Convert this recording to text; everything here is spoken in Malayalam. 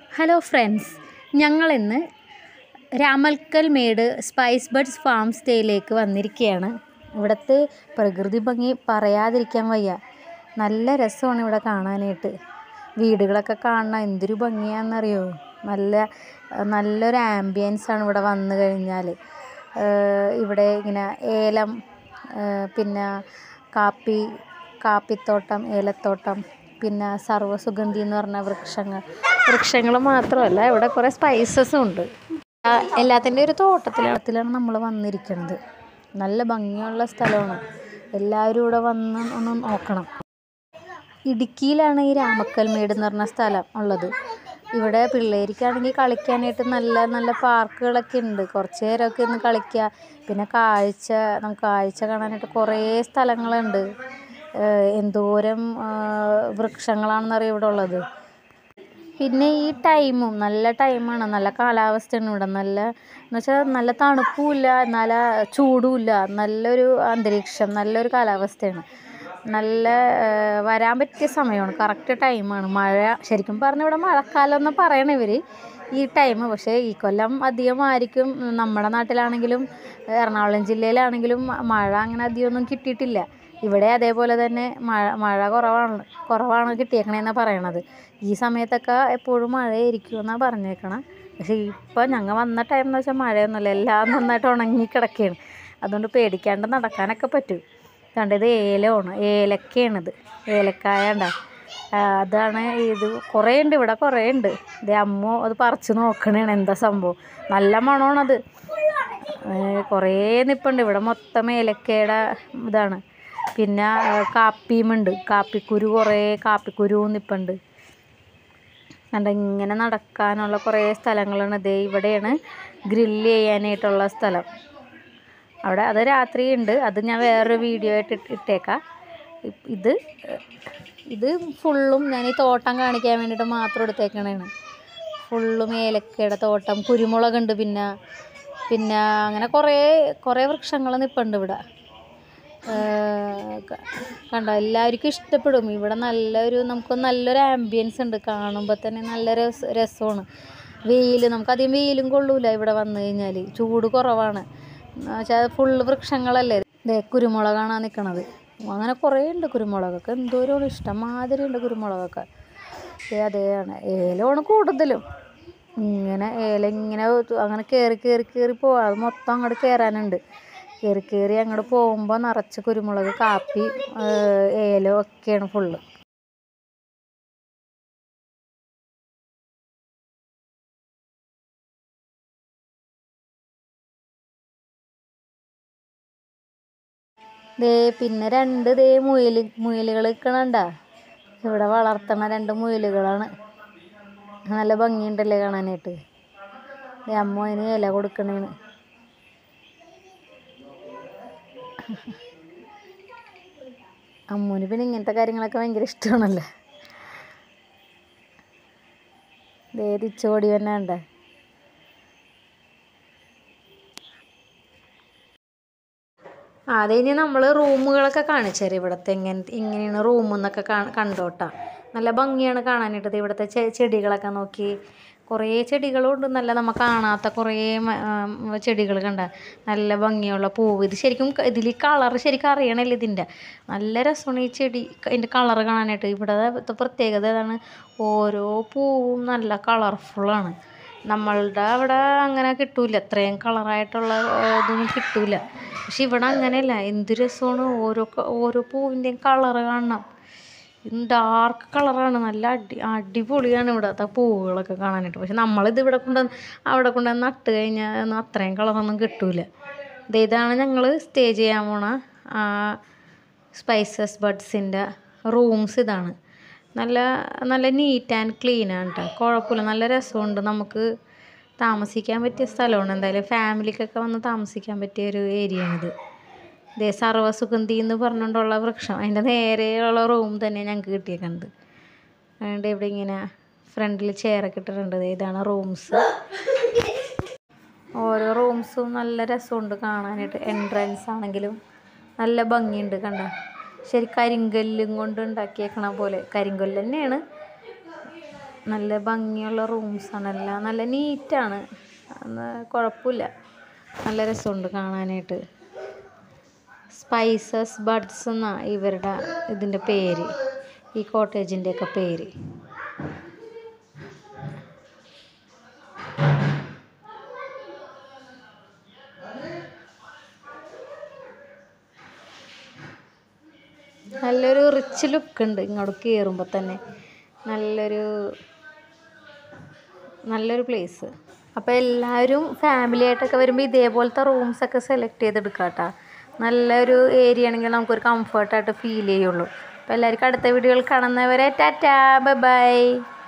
ഹലോ ഫ്രണ്ട്സ് ഞങ്ങളിന്ന് Ramakkal Medu spice buds farm സ്റ്റേയിലേക്ക് വന്നിരിക്കുകയാണ് ഇവിടുത്തെ പ്രകൃതി ഭംഗി പറയാതിരിക്കാൻ വയ്യ നല്ല രസമാണ് ഇവിടെ കാണാനായിട്ട് വീടുകളൊക്കെ കാണാൻ എന്തൊരു ഭംഗിയാണെന്നറിയോ നല്ല നല്ലൊരു ആംബിയൻസ് ആണ് ഇവിടെ വന്നു കഴിഞ്ഞാൽ ഇവിടെ ഇങ്ങനെ ഏലം ഏഹ് പിന്നെ കാപ്പി കാപ്പിത്തോട്ടം ഏലത്തോട്ടം പിന്നെ സർവ്വസുഗന്ധി എന്ന് പറഞ്ഞ വൃക്ഷങ്ങൾ വൃക്ഷങ്ങൾ മാത്രമല്ല ഇവിടെ കുറേ സ്പൈസസും ഉണ്ട് ആ, എല്ലാത്തിൻ്റെ ഒരു തോട്ടത്തിലാണ് നമ്മൾ വന്നിരിക്കുന്നത് നല്ല ഭംഗിയുള്ള സ്ഥലമാണ് എല്ലാവരും ഇവിടെ വന്ന് ഒന്ന് നോക്കണം ഇടുക്കിയിലാണ് ഈ രാമക്കൽമേട് എന്ന് പറഞ്ഞ സ്ഥലം ഉള്ളത് ഇവിടെ പിള്ളേർക്കാണെങ്കിൽ കളിക്കാനായിട്ട് നല്ല നല്ല പാർക്കുകളൊക്കെ ഉണ്ട് കുറച്ച് നേരമൊക്കെ ഒന്ന് കളിക്കുക പിന്നെ കാഴ്ച നമുക്ക് കാഴ്ച കാണാനായിട്ട് കുറേ സ്ഥലങ്ങളുണ്ട് ഏഹ് എന്തോരം ആഹ് വൃക്ഷങ്ങളാണെന്നറിയോ ഇവിടെ ഉള്ളത് പിന്നെ ഈ ടൈമും നല്ല ടൈമാണ് നല്ല കാലാവസ്ഥയാണ് ഇവിടെ നല്ല എന്ന് വെച്ചാൽ നല്ല തണുപ്പുമില്ല നല്ല ചൂടുമില്ല നല്ലൊരു അന്തരീക്ഷം നല്ലൊരു കാലാവസ്ഥയാണ് നല്ല ഏഹ്, വരാൻ പറ്റിയ സമയമാണ് കറക്റ്റ് ടൈമാണ് മഴ ശരിക്കും പറഞ്ഞാൽ ഇവിടെ മഴക്കാലം എന്ന് പറയണ ഇവർ ഈ ടൈം പക്ഷേ ഈ കൊല്ലം അധികമായിരിക്കും നമ്മുടെ നാട്ടിലാണെങ്കിലും എറണാകുളം ജില്ലയിലാണെങ്കിലും മ- മഴ അങ്ങനെ അധികമൊന്നും കിട്ടിയിട്ടില്ല ഇവിടെ അതേപോലെ തന്നെ മഴ മഴ കുറവാണ് കുറവാണ് കിട്ടിയേക്കണേന്നാണ് പറയണത് ഈ സമയത്തൊക്കെ എപ്പോഴും മഴയായിരിക്കും എന്നാണ് പറഞ്ഞേക്കണം പക്ഷേ ഇപ്പോൾ ഞങ്ങൾ വന്ന ടൈം എന്ന് വെച്ചാൽ മഴയൊന്നുമില്ല എല്ലാം നന്നായിട്ട് ഉണങ്ങി കിടക്കുകയാണ് അതുകൊണ്ട് പേടിക്കാണ്ട് നടക്കാനൊക്കെ പറ്റും കണ്ട് ഇത് ഏലമാണ് ഏലക്കയാണിത് ഏലക്കായ ഉണ്ടാ അതാണ് ഇത് കുറേ ഉണ്ട് ഇവിടെ കുറേ ഉണ്ട് ഇത് അമ്മ അത് പറിച്ച് നോക്കണേണ് എന്താ സംഭവം നല്ല മണമാണത് ഏഹ് കുറേ നിപ്പുണ്ട് ഇവിടെ മൊത്തം ഏലക്കയുടെ ഇതാണ് പിന്നെ ഏഹ് കാപ്പിയുമുണ്ട് കാപ്പിക്കുരു കുറേ കാപ്പിക്കുരുവും നിപ്പുണ്ട് കണ്ട ഇങ്ങനെ നടക്കാനുള്ള കുറേ സ്ഥലങ്ങളാണ് ദേ ഇവിടെയാണ് ഗ്രില്ല് ചെയ്യാനായിട്ടുള്ള സ്ഥലം അവിടെ അത് രാത്രി ഉണ്ട് അത് ഞാൻ വേറൊരു വീഡിയോ ആയിട്ട് ഇട്ട് ഇട്ടേക്കാം ഇ- ഇത് ഇത് ഫുള്ളും ഞാൻ ഈ തോട്ടം കാണിക്കാൻ വേണ്ടിയിട്ട് മാത്രം എടുത്തേക്കണേണ് ഫുള്ളും ഏലക്കയുടെ തോട്ടം കുരുമുളകുണ്ട് പിന്നെ പിന്നെ അങ്ങനെ കുറേ കുറേ വൃക്ഷങ്ങൾ നിൽപ്പുണ്ട് ഇവിടെ ഏഹ് ക- കണ്ടോ എല്ലാവർക്കും ഇഷ്ടപ്പെടും ഇവിടെ നല്ലൊരു നമുക്ക് നല്ലൊരു ആംബിയൻസ് ഉണ്ട് കാണുമ്പോൾ തന്നെ നല്ല രസ രസമാണ് വെയിൽ നമുക്കധികം വെയിലും കൊള്ളൂല ഇവിടെ വന്നു കഴിഞ്ഞാൽ ചൂട് കുറവാണ് എന്നുവെച്ചാൽ ഫുള്ള് വൃക്ഷങ്ങളല്ലേ ദേ കുരുമുളകാണ് നിൽക്കണത് അങ്ങനെ കുറേ ഉണ്ട് കുരുമുളകൊക്കെ എന്തോരമാണ് ഇഷ്ടം മാതിരി ഉണ്ട് കുരുമുളകൊക്കെ ദേ അതേയാണ് ഏലമാണ് കൂടുതലും ഇങ്ങനെ ഏല ഇങ്ങനെ അങ്ങനെ കയറി കയറി കയറി പോവാ അത് മൊത്തം അങ്ങോട്ട് കയറാനുണ്ട് കയറി കയറി അങ്ങോട്ട് പോകുമ്പോൾ നിറച്ച് കുരുമുളക് കാപ്പി ഏഹ് ഏലം ഒക്കെയാണ് ഫുള്ള് ദേ പിന്നെ രണ്ട് ദേ മുയൽ മുയലുകൾ നിൽക്കണണ്ട ഇവിടെ വളർത്തണ രണ്ട് മുയലുകളാണ് നല്ല ഭംഗിയുണ്ടല്ലേ കാണാനായിട്ട് ദേ അമ്മ അതിന് ഇല കൊടുക്കണേണ് അമ്മൂന് പിന്നെ ഇങ്ങനത്തെ കാര്യങ്ങളൊക്കെ ഭയങ്കര ഇഷ്ടമാണല്ലോ ദേ തിച്ചോടി തന്നെ ഉണ്ടേ അത് കഴിഞ്ഞ് നമ്മൾ റൂമുകളൊക്കെ കാണിച്ചു തരാം ഇവിടുത്തെ എങ്ങനെ ഇങ്ങനെയാണ് റൂം എന്നൊക്കെ കണ്ടോട്ടാ നല്ല ഭംഗിയാണ് കാണാനായിട്ട് ദേ ഇവിടുത്തെ ചെ- ചെടികളൊക്കെ നോക്കി കുറേ ചെടികളുണ്ട് നല്ല നമ്മൾ കാണാത്ത കുറേ ചെടികൾ കണ്ട നല്ല ഭംഗിയുള്ള പൂവ് ഇത് ശരിക്കും ഇതിൽ കളർ ശരിക്കും അറിയണില്ല ഇതിൻ്റെ നല്ല രസമാണ് ഈ ചെടി അതിൻ്റെ കളർ കാണാനായിട്ട് ഇവിടെ പ്രത്യേകത ഏതാണ് ഓരോ പൂവും നല്ല കളർഫുള്ളാണ് നമ്മളുടെ അവിടെ അങ്ങനെ കിട്ടൂല അത്രയും കളറായിട്ടുള്ള ഇതൊന്നും കിട്ടൂല പക്ഷെ ഇവിടെ അങ്ങനെയല്ല എന്ത് രസമാണ് ഓരോ ക- ഓരോ പൂവിൻ്റെയും കളറ് കാണണം ഡാർക്ക് കളറാണ് നല്ല അടി അടിപൊളിയാണ് ഇവിടുത്തെ പൂവുകളൊക്കെ കാണാനായിട്ട് പക്ഷെ നമ്മളിത് ഇവിടെ കൊണ്ട് അവിടെ കൊണ്ട് നട്ട് കഴിഞ്ഞാൽ ഒന്നും അത്രയും കളറൊന്നും കിട്ടൂല ദേ ഇതാണ് ഞങ്ങൾ സ്റ്റേ ചെയ്യാൻ പോണ ആ സ്പൈസസ് ബഡ്സിൻ്റെ റൂംസ് ഇതാണ് നല്ല നല്ല നീറ്റ് ആൻഡ് ക്ലീൻ ആണ് കേട്ടോ കുഴപ്പമില്ല നല്ല രസമുണ്ട് നമുക്ക് താമസിക്കാൻ പറ്റിയ സ്ഥലമാണ് എന്തായാലും ഫാമിലിക്കൊക്കെ വന്ന് താമസിക്കാൻ പറ്റിയ ഒരു ഏരിയ ആണിത് ദേ സർവ്വസുഗന്ധി എന്ന് പറഞ്ഞുകൊണ്ടുള്ള വൃക്ഷം അതിൻ്റെ നേരെയുള്ള റൂം തന്നെ ഞങ്ങൾക്ക് കിട്ടിയേക്കുന്നത് അതുകൊണ്ട് ഇവിടെ ഇങ്ങനെ ഫ്രണ്ടിൽ ചെയറൊക്കെ ഇട്ടിട്ടുണ്ട് ദേ ഇതാണ് റൂംസ് ഓരോ റൂംസും നല്ല രസമുണ്ട് കാണാനായിട്ട് എൻട്രൻസ് ആണെങ്കിലും നല്ല ഭംഗിയുണ്ട് കണ്ട ശരി കരിങ്കല്ലും കൊണ്ട് ഉണ്ടാക്കിയേക്കണ പോലെ കരിങ്കല്ല് തന്നെയാണ് നല്ല ഭംഗിയുള്ള റൂംസാണ് എല്ലാം നല്ല നീറ്റാണ് കുഴപ്പമില്ല നല്ല രസമുണ്ട് കാണാനായിട്ട് സ്പൈസസ് ബഡ്സ് എന്നാണ് ഇവരുടെ ഇതിൻ്റെ പേര് ഈ കോട്ടേജിൻ്റെയൊക്കെ പേര് നല്ലൊരു റിച്ച് ലുക്ക് ഉണ്ട് ഇങ്ങോട്ട് കയറുമ്പോൾ തന്നെ നല്ലൊരു നല്ലൊരു പ്ലേസ് അപ്പോൾ എല്ലാവരും ഫാമിലി ആയിട്ടൊക്കെ വരുമ്പോൾ ഇതേപോലത്തെ റൂംസൊക്കെ സെലക്ട് ചെയ്തെടുക്കാം കേട്ടോ നല്ലൊരു ഏരിയ ആണെങ്കിൽ നമുക്കൊരു കംഫർട്ടായിട്ട് ഫീൽ ചെയ്യുള്ളൂ അപ്പോൾ എല്ലാവർക്കും അടുത്ത വീഡിയോകൾ കാണുന്നവരെ ടാറ്റാ ബൈ ബൈ